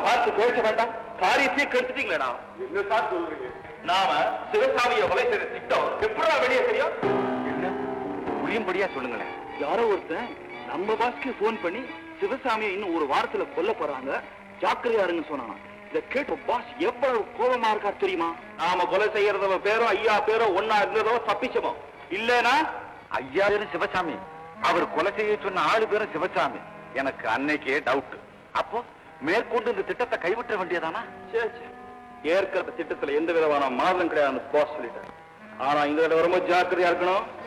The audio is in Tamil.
பார்த்து பேச வேண்டாம் காரியத்தையே கெடுத்துட்டீங்களேடா என்ன சார் சொல்றீங்க நாம சிவசாமியை கொலை செய்த திட்டம் எப்படா வெளியே தெரியும் என்ன புரியும்படியா சொல்லுங்களேன் யாரோ ஒருத்தன் நம்ம பாஸ்க்கு ஃபோன் பண்ணி சிவசாமியை இன்னும் ஒரு வாரத்துல கொல்ல போறாங்க ஜாக்கிரதையா இருங்க சொன்னானா இத கேட்ட பாஸ் எவ்வளவு கோபமா இருக்கார் தெரியுமா நாம கொலை செய்யறதவ பேரும் ஐயா பேரும் ஒன்னா இருந்ததோ தப்பிச்சமோ இல்லனா ஐயா பேரும் சிவசாமி அவர் கொலை செய்ய சொன்ன ஆளு பேரும் சிவசாமி எனக்கு அன்னைக்கே டவுட் அப்போ மேற்கொண்டு இந்த திட்டத்தை கைவிட்ட வேண்டியதானா சே சே. ஏற்கனவே திட்டத்துல எந்த விதமான மாதம் கிடையாது பாஸ் சொல்லிட்டார் ஆனா இந்த தடவை ரொம்ப ஜாக்கிரதையா இருக்கணும்